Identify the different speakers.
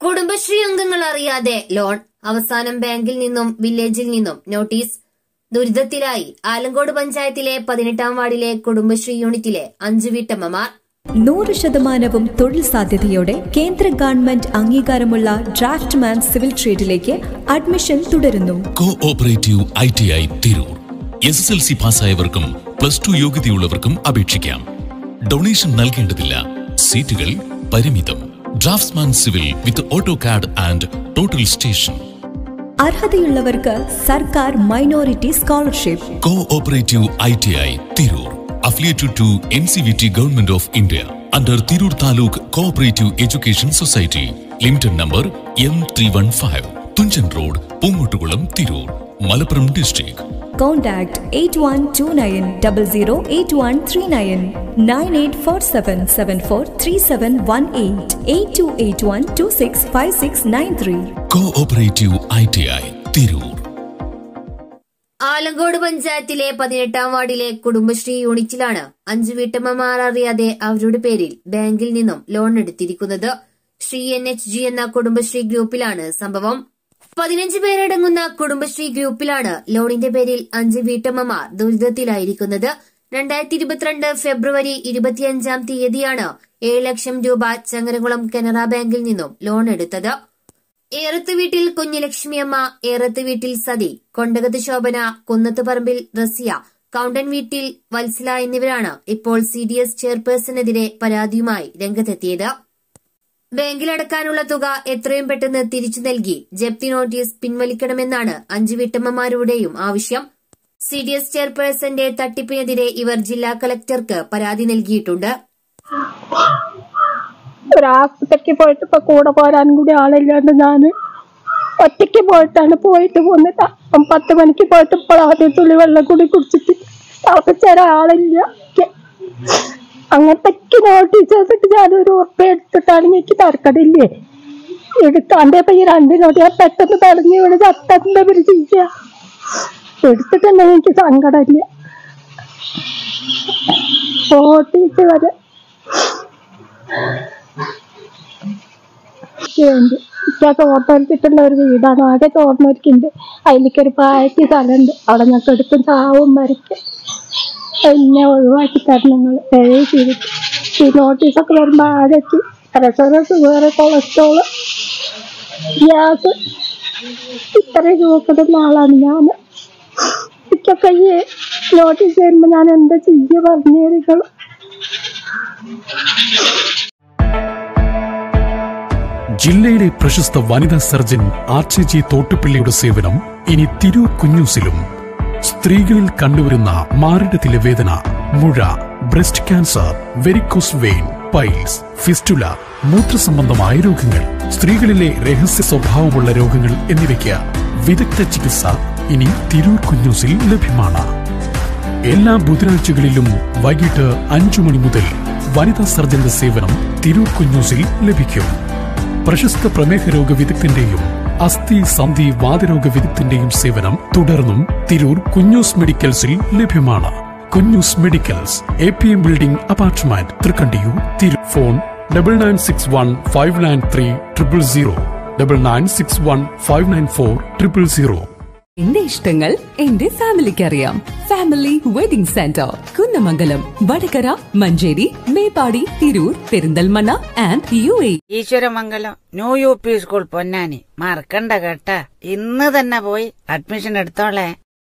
Speaker 1: കുടുംബശ്രീ അംഗങ്ങൾ അറിയാതെ ലോൺ അവസാനം ബാങ്കിൽ നിന്നും വില്ലേജിൽ നിന്നും നോട്ടീസ് ദുരിതത്തിലായി ആലങ്കോട് പഞ്ചായത്തിലെ പതിനെട്ടാം വാർഡിലെ കുടുംബശ്രീ യൂണിറ്റിലെ അഞ്ചു വീട്ടമ്മമാർ
Speaker 2: നൂറ് ശതമാനവും തൊഴിൽ സാധ്യതയോടെ കേന്ദ്ര ഗവൺമെന്റ് അംഗീകാരമുള്ള ഡ്രാഫ്റ്റ്മാൻ സിവിൽ ട്രേഡിലേക്ക് അഡ്മിഷൻ തുടരുന്നു
Speaker 3: cooperative I T I Tirur S S L C പാസ്സായവർക്കും പ്ലസ് ടു യോഗ്യതയുള്ളവർക്കും അപേക്ഷിക്കാം ഡൊണേഷൻ നൽകേണ്ടതില്ല സീറ്റുകൾ പരിമിതം draftsman civil with auto CAD and total station
Speaker 2: അർഹതയുള്ളവർക്ക് സർക്കാർ minority scholarship
Speaker 3: cooperative I T I Tirur affiliated to N C V T government of India under Tirur taluk cooperative education society limited number M three one five Thunchan road Poongottukulam Tirur Malappuram district
Speaker 2: contact eight one two nine double zero eight one three nine nine eight four seven seven four three seven one eight eight two eight one two six five six nine three
Speaker 3: cooperative I T I Tirur
Speaker 1: Alankode പഞ്ചായത്തിലെ പതിനെട്ടാം വാർഡിലെ കുടുംബശ്രീ യൂണിറ്റിലാണ് അഞ്ചു വീട്ടമ്മമാർ അറിയാതെ അവരുടെ പേരിൽ ബാങ്കിൽ നിന്നും loan എടുത്തിരിക്കുന്നത് ശ്രീ എൻ എച്ച് ജി എന്ന കുടുംബശ്രീ ഗ്രൂപ്പിലാണ് സംഭവം പതിനഞ്ച് പേരടങ്ങുന്ന കുടുംബശ്രീ ഗ്രൂപ്പിലാണ് ലോണിന്റെ പേരിൽ അഞ്ച് വീട്ടമ്മമാർ ദുരിതത്തിലായിരിക്കുന്നത് രണ്ടായിരത്തി ഇരുപത്തിരണ്ട് ഫെബ്രുവരി ഇരുപത്തിയഞ്ചാം തീയതിയാണ് ഏഴ് ലക്ഷം രൂപ ചങ്ങരകുളം കനറ ബാങ്കിൽ നിന്നും ലോൺ എടുത്തത് ഏറത്ത് വീട്ടിൽ കുഞ്ഞുലക്ഷ്മിയമ്മ ഏറത്ത് വീട്ടിൽ സതി കൊണ്ടകത്ത് ശോഭന കുന്നത്ത് പറമ്പിൽ റസിയ കൌണ്ടൻ വീട്ടിൽ വത്സല എന്നിവരാണ് ഇപ്പോൾ സി ഡി എസ് ചെയർപേഴ്സണെതിരെ പരാതിയുമായി രംഗത്തെത്തിയത് ബാങ്കിലടക്കാനുള്ള തുക എത്രയും പെട്ടെന്ന് തിരിച്ചു നൽകി ജപ്തി നോട്ടീസ് പിൻവലിക്കണമെന്നാണ് അഞ്ചു വീട്ടമ്മമാരുടെയും ആവശ്യം സി ഡി എസ് ചെയർപേഴ്സന്റെ തട്ടിപ്പിനെതിരെ ഇവർ ജില്ലാ കളക്ടർക്ക് പരാതി നൽകിയിട്ടുണ്ട്
Speaker 4: ഒരാസ്പത്രിക്ക് പോയിട്ട് ഇപ്പൊ കൂടെ പോരാൻ കൂടി ആളില്ലാണ്ട് ഞാന് ഒറ്റയ്ക്ക് പോയിട്ടാണ് പോയിട്ട് പോന്നിട്ട് അപ്പം പത്ത് മണിക്ക് പോയിട്ട് ഇപ്പോൾ ആദ്യം തുള്ളി വെള്ളം കൂടി കുടിച്ചിട്ട് തിളപ്പിച്ച ഒരാളില്ല എനിക്ക്. അങ്ങനത്തെ നോട്ടീസ് ചെയ്തിട്ട് ഞാനൊരു ഉറപ്പ് എടുത്തിട്ടാണ് എനിക്ക് തരക്കടില്ലേ എടുക്കാണ്ട് ഇപ്പൊ ഈ രണ്ട് നോട്ട് ഞാൻ പെട്ടെന്ന് തടഞ്ഞു വീണ് ചത്തന്റെ ഒരു ചെയ്യാ എടുത്തിട്ടുണ്ടെങ്കിൽ എനിക്ക് സങ്കടമില്ല നോട്ടീസ് വരെ ഉണ്ട് ഇക്കൊക്കെ ഓട്ടോറിച്ചിട്ടുള്ള ഒരു വീടാണ് ആകെ തോർന്നൊരിക്കുണ്ട് അതിലേക്ക് ഒരു പായറ്റി സ്ഥലമുണ്ട് അവിടെ ഞങ്ങൾക്ക് എടുക്കും ചാവും വരയ്ക്കും എന്നെ ഒഴിവാക്കി തരണം നിങ്ങൾ ദയവ് ചെയ്തിട്ട് ഈ നോട്ടീസൊക്കെ വരുമ്പോൾ ആകെക്ക് പ്രഷർ ഷുഗർ കൊളസ്ട്രോള് ഗ്യാസ് ഇത്രയും നോക്കുന്ന ആളാണ് ഞാൻ ഇക്കൊക്കെ ഈ നോട്ടീസ് വരുമ്പോൾ ഞാൻ എന്താ ചെയ്യുക പറഞ്ഞു തരികൾ
Speaker 5: ജില്ലയിലെ പ്രശസ്ത വനിതാ സർജൻ ആർച്ച് ജി തോട്ടുപിള്ളിയുടെ സേവനം ഇനി തിരൂർ കുഞ്ഞൂസിലും സ്ത്രീകളിൽ കണ്ടുവരുന്ന മാറിടത്തിലെ വേദന മുഴ breast cancer varicose vein piles fistula മൂത്രസംബന്ധമായ രോഗങ്ങൾ സ്ത്രീകളിലെ രഹസ്യ സ്വഭാവമുള്ള രോഗങ്ങൾ എന്നിവയ്ക്ക് വിദഗ്ധ ചികിത്സ ഇനി തിരൂർ കുഞ്ഞൂസിൽ ലഭ്യമാണ് എല്ലാ ബുധനാഴ്ചകളിലും വൈകിട്ട് അഞ്ചു മണി മുതൽ വനിതാ സർജന്റെ സേവനം തിരൂർ കുഞ്ഞൂസിൽ ലഭിക്കും പ്രശസ്ത പ്രമേഹ രോഗ വിദഗ്ധന്റെയും അസ്ഥി സന്ധി വാതരോഗ വിദഗ്ധന്റെയും സേവനം തുടർന്നും തിരൂർ കുഞ്ഞൂസ് മെഡിക്കൽസിൽ ലഭ്യമാണ് Kunjoos medicals A P M building apartment Thrikkandiyur തിരു phone double nine six one five nine three triple zero double nine six one five nine four triple zero
Speaker 6: എന്റെ ഇഷ്ടങ്ങൾ എന്റെ ഫാമിലിക്ക് അറിയാം family wedding centre Kunnamangalam Vadakara Manjeri Meppadi Tirur Perinthalmanna and U A
Speaker 7: Eswaramangalam new U P school Ponnani മറക്കണ്ട കേട്ടാ ഇന്ന് തന്നെ പോയി അഡ്മിഷൻ എടുത്തോളേ